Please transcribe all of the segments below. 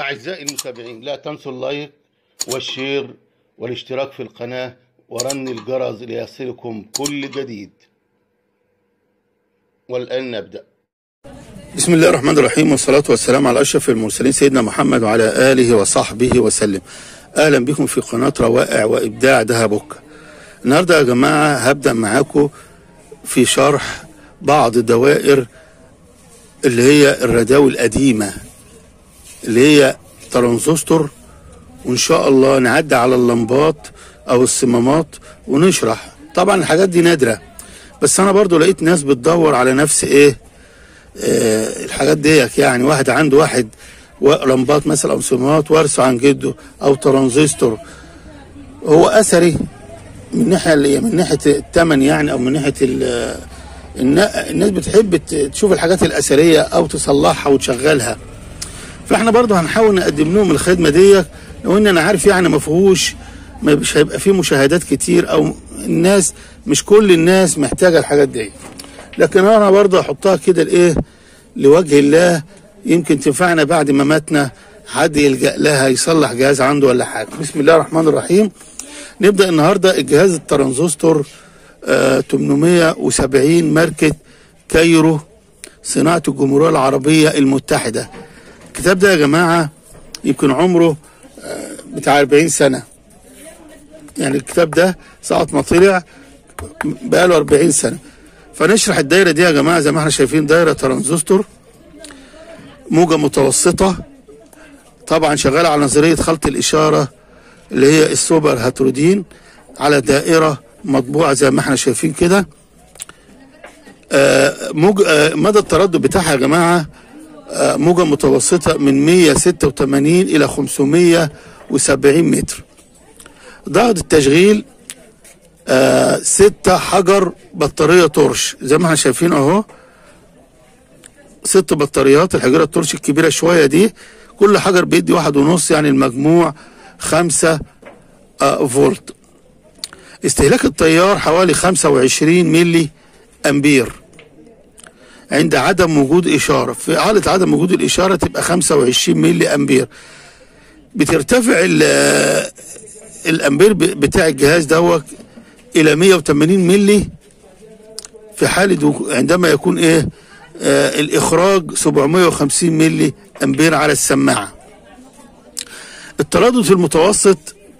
أعزائي المتابعين لا تنسوا اللايك والشير والاشتراك في القناة ورن الجرس ليصلكم كل جديد والآن نبدأ بسم الله الرحمن الرحيم والصلاة والسلام على أشرف المرسلين سيدنا محمد وعلى آله وصحبه وسلم أهلا بكم في قناة روائع وإبداع دهبك النهاردة يا جماعة هبدأ معاكم في شرح بعض الدوائر اللي هي الرداوي القديمة اللي هي ترانزستور وإن شاء الله نعدي على اللمبات أو الصمامات ونشرح طبعا الحاجات دي نادرة بس أنا برضو لقيت ناس بتدور على نفس إيه آه الحاجات ديك يعني واحد عنده واحد و- لمبات مثلا أو صمامات وارثه عن جده أو ترانزستور هو أثري من ناحية اللي من ناحية الثمن يعني أو من ناحية ال- النا- الناس بتحب ت- تشوف الحاجات الأثرية أو تصلحها وتشغلها فاحنا برضه هنحاول نقدم لهم الخدمه ديت لو ان انا عارف يعني ما فيهوش ما مش هيبقى فيه مشاهدات كتير او الناس مش كل الناس محتاجه الحاجات دي لكن انا برضه احطها كده لايه لوجه الله يمكن تنفعنا بعد ما ماتنا حد يلجا لها يصلح جهاز عنده ولا حاجه بسم الله الرحمن الرحيم نبدا النهارده الجهاز الترانزستور آه 870 ماركه كايرو صناعه الجمهوريه العربيه المتحده الكتاب ده يا جماعة يمكن عمره آه، بتاع 40 سنة يعني الكتاب ده ساعة ما طلع بقاله 40 سنة فنشرح الدايرة دي يا جماعة زي ما احنا شايفين دايرة ترانزستور موجة متوسطة طبعا شغالة على نظرية خلط الإشارة اللي هي السوبر هاترودين على دائرة مطبوعة زي ما احنا شايفين كده آه، موج... آه، مدى التردد بتاعها يا جماعه آه، موجة متوسطة من 186 إلى 570 متر ضغط التشغيل آه ستة حجر بطارية تورش زي ما احنا شايفين اهو ست بطاريات الحجرة التورش الكبيرة شوية دي كل حجر بيدي واحد ونص يعني المجموع خمسة آه فولت استهلاك التيار حوالي 25 ملي أمبير عند عدم وجود إشارة في حالة عدم وجود الإشارة تبقى 25 ملي أمبير بترتفع ال- الأمبير ب- بتاع الجهاز دوت إلى 180 ملي في حالة وجو- عندما يكون إيه آه الإخراج 750 ملي أمبير على السماعة التردد في المتوسط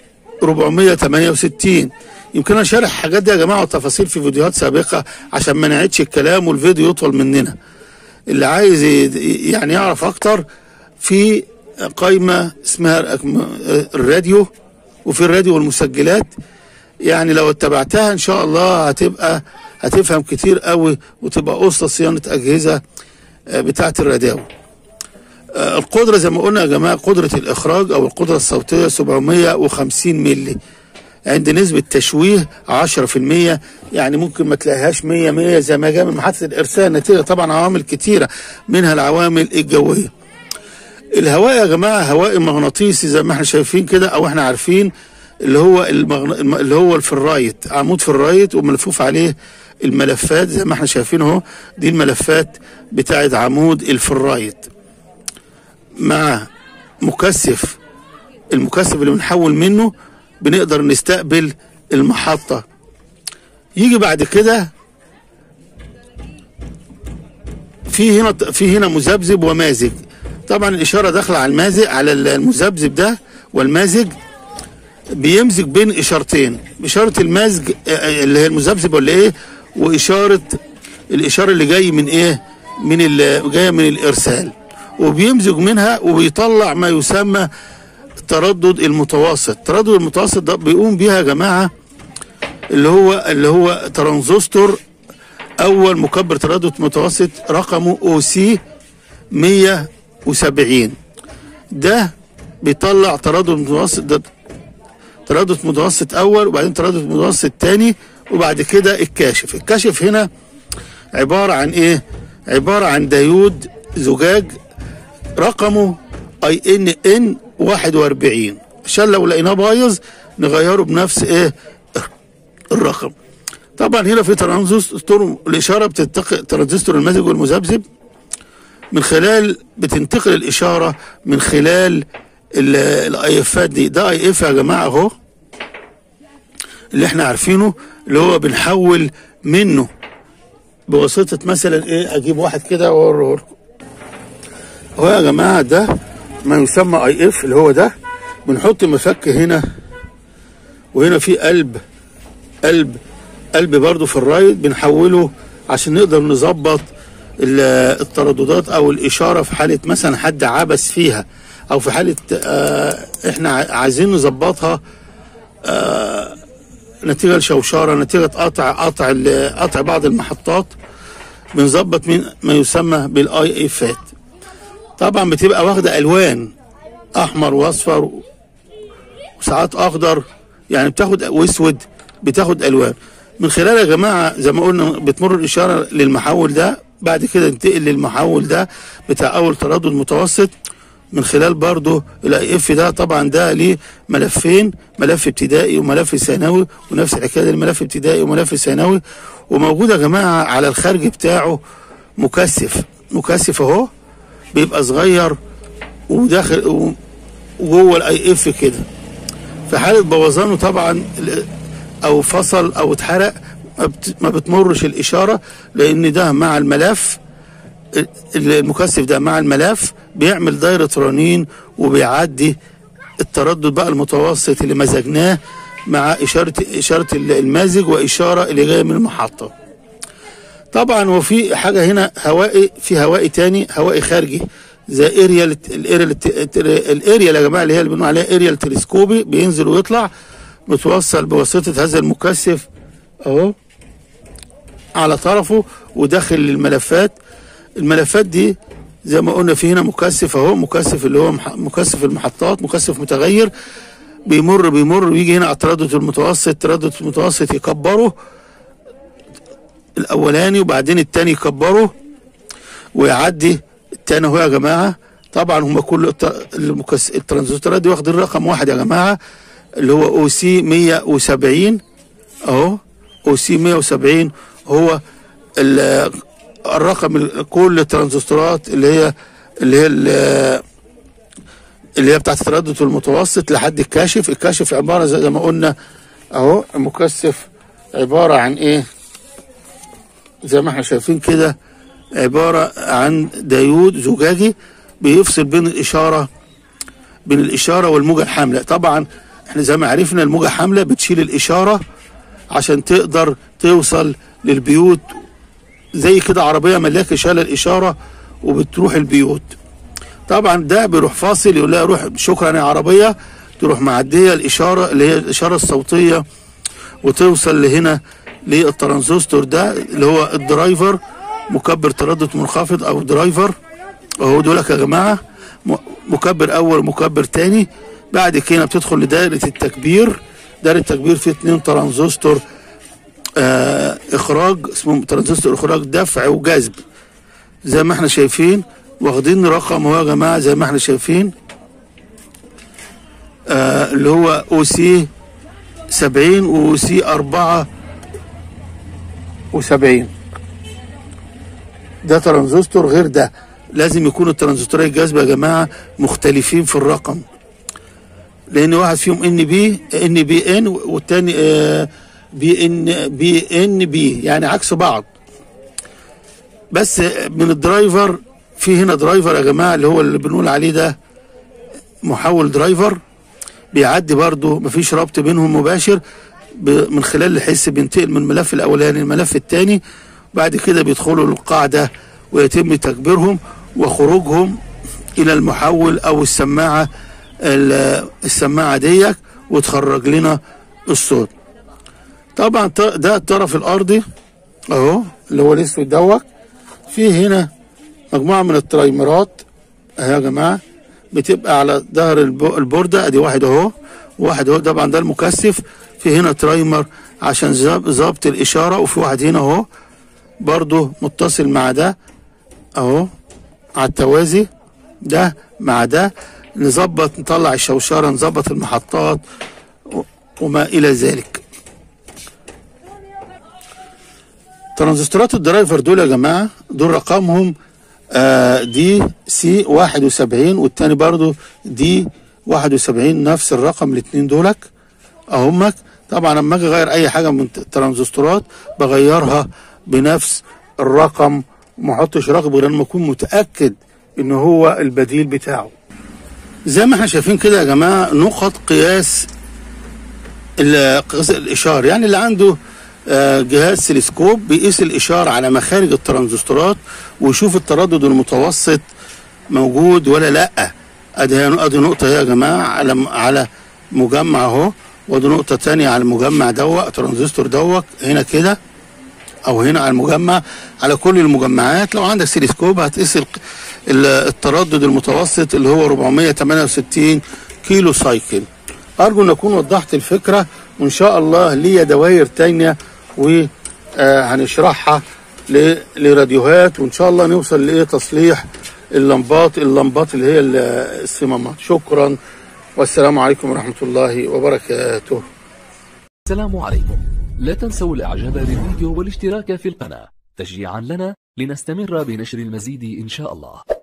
468 يمكن انا شارح الحاجات دي يا جماعه وتفاصيل في فيديوهات سابقه عشان ما نعيدش الكلام والفيديو يطول مننا اللي عايز ي- يعني يعرف اكتر في قائمه اسمها الراديو وفي الراديو والمسجلات يعني لو اتبعتها ان شاء الله هتبقى هتفهم كتير قوي وتبقى اسطى صيانه اجهزه آه، بتاعه الراديو آه، القدره زي ما قلنا يا جماعه قدره الاخراج او القدره الصوتيه 750 ملي عند نسبة تشويه 10% يعني ممكن ما تلاقيهاش 100 100 زي ما جاء من محطة الإرسال نتيجة طبعا عوامل كتيرة منها العوامل الجوية. الهواء يا جماعة هواء مغناطيسي زي ما احنا شايفين كده أو احنا عارفين اللي هو المغن... الم- اللي هو الفرايت عمود فرايت وملفوف عليه الملفات زي ما احنا شايفين اهو دي الملفات بتاعت عمود الفرايت مع مكثف المكثف اللي بنحول منه بنقدر نستقبل المحطة يجي بعد كده في هنا في هنا مذبذب ومازج طبعا الإشارة داخلة على المازج على المذبذب ده والمازج بيمزج بين إشارتين إشارة المزج آه، اللي هي المذبذب ولا إيه وإشارة الإشارة اللي جاي من إيه من ال- جاية من الإرسال وبيمزج منها وبيطلع ما يسمى التردد المتوسط التردد المتوسط ده بيقوم بيها يا جماعه اللي هو اللي هو ترانزستور اول مكبر تردد متوسط رقمه او سي 170 ده بيطلع تردد متوسط ده تردد متوسط اول وبعدين تردد متوسط تاني وبعد كده الكاشف الكاشف هنا عباره عن ايه عباره عن ديود زجاج رقمه اي ان ان 41 عشان لو لقيناه بايظ نغيره بنفس ايه الرقم طبعا هنا في ترانزستور الاشاره بتتقي ترانزستور المزج والمذبذب من خلال بتنتقل الاشاره من خلال الاي افات دي ده اي اف يا جماعه اهو اللي احنا عارفينه اللي هو بنحول منه بواسطه مثلا ايه اجيب واحد كده واوريه لكم هو يا جماعه ده ما يسمى اي اف اللي هو ده بنحط مفك هنا وهنا في قلب قلب قلب برضو في الرايد بنحوله عشان نقدر نظبط الترددات او الاشاره في حاله مثلا حد عبس فيها او في حاله آه احنا عايزين نظبطها آه نتيجه لشوشره نتيجه قطع قطع قطع بعض المحطات بنظبط من ما يسمى بالاي افات طبعا بتبقى واخده الوان احمر واصفر وساعات اخضر يعني بتاخد واسود بتاخد الوان من خلال يا جماعه زي ما قلنا بتمر الاشاره للمحول ده بعد كده ننتقل للمحول ده بتاع اول تردد متوسط من خلال برضه الاي اف ده طبعا ده ليه ملفين ملف ابتدائي وملف ثانوي ونفس الحكايه الملف ابتدائي وملف ثانوي وموجود يا جماعه على الخارج بتاعه مكثف مكثف اهو بيبقى صغير وداخل وجوه الاي اف كده في حاله بوظانه طبعا او فصل او اتحرق ما بتمرش الاشاره لان ده مع الملف المكثف ده مع الملف بيعمل دايره رنين وبيعدي التردد بقى المتوسط اللي مزجناه مع اشاره اشاره المازج واشاره اللي جايه من المحطه طبعا وفي حاجه هنا هوائي في هوائي تاني هوائي خارجي زي اريال الاريال الاريال يا جماعه اللي هي اللي بنقول عليها اريال تلسكوبي بينزل ويطلع متوصل بواسطه هذا المكثف اهو على طرفه وداخل الملفات الملفات دي زي ما قلنا في هنا مكثف اهو مكثف اللي هو مكثف المحطات مكثف متغير بيمر بيمر ويجي هنا على التردد المتوسط التردد المتوسط يكبره الاولاني وبعدين التاني يكبره ويعدي التاني اهو يا جماعه طبعا هم كل الترانزستورات دي واخدين رقم واحد يا جماعه اللي هو او سي 170 اهو او سي 170 هو الرقم كل الترانزستورات اللي هي اللي هي اللي هي بتاعت التردد المتوسط لحد الكاشف الكاشف عباره زي ما قلنا اهو المكثف عباره عن ايه زي ما احنا شايفين كده عباره عن ديود زجاجي بيفصل بين الاشاره بين الاشاره والموجه الحامله طبعا احنا زي ما عرفنا الموجه الحامله بتشيل الاشاره عشان تقدر توصل للبيوت زي كده عربيه ملاكه شايله الاشاره وبتروح البيوت طبعا ده بيروح فاصل يقول لها روح شكرا يا عربيه تروح معديه الاشاره اللي هي الاشاره الصوتيه وتوصل لهنا للترانزستور ده اللي هو الدرايفر مكبر تردد منخفض او درايفر اهو دولك يا جماعه مكبر اول ومكبر تاني بعد كده بتدخل لدائره التكبير دائره التكبير فيه اتنين ترانزستور آه اخراج اسمه ترانزستور اخراج دفع وجذب زي ما احنا شايفين واخدين رقم اهو يا جماعه زي ما احنا شايفين آه اللي هو او سي 70 و سي 4 و70 ده ترانزستور غير ده لازم يكون الترانزستورات الجاذبه يا جماعه مختلفين في الرقم لان واحد فيهم ان بي ان بي ان والتاني آه بي ان بي ان بي يعني عكس بعض بس من الدرايفر في هنا درايفر يا جماعه اللي هو اللي بنقول عليه ده محول درايفر بيعدي برضه مفيش ربط بينهم مباشر من خلال الحس بينتقل من الملف الاولاني للملف الثاني بعد كده بيدخلوا للقاعده ويتم تكبيرهم وخروجهم الى المحول او السماعه السماعه ديك وتخرج لنا الصوت طبعا ده الطرف الارضي اهو اللي هو الاسود دوت في هنا مجموعه من الترايمرات اهي يا جماعه بتبقى على ظهر البورده ادي واحد اهو واحد اهو طبعا ده المكثف في هنا ترايمر عشان ظبط الاشاره وفي واحد هنا اهو برضه متصل مع ده اهو على التوازي ده مع ده نظبط نطلع الشوشره نظبط المحطات وما الى ذلك ترانزستورات الدرايفر دول يا جماعه دول رقمهم آه دي سي 71 والتاني برضو دي 71 نفس الرقم الاتنين دولك اهمك طبعا لما اجي اغير اي حاجه من الترانزستورات بغيرها بنفس الرقم وما احطش رقم غير لما اكون متاكد ان هو البديل بتاعه زي ما احنا شايفين كده يا جماعه نقط قياس ال- قياس الاشاره يعني اللي عنده آه، جهاز سيلسكوب بيقيس الاشاره على مخارج الترانزستورات ويشوف التردد المتوسط موجود ولا لا ادي هي- ادي نقطه هي يا جماعه على على مجمع اهو ودي نقطه تانية على المجمع دوت ترانزستور دوت هنا كده او هنا على المجمع على كل المجمعات لو عندك سيلسكوب هتقيس ال- ال- التردد المتوسط اللي هو 468 كيلو سايكل ارجو ان اكون وضحت الفكره وان شاء الله ليا دوائر تانية وهنشرحها لراديوهات وان شاء الله نوصل لايه تصليح اللمبات اللمبات اللي هي ال- الصمامات شكرا والسلام عليكم ورحمه الله وبركاته السلام عليكم لا تنسوا الاعجاب بالفيديو والاشتراك في القناة تشجيعا لنا لنستمر بنشر المزيد ان شاء الله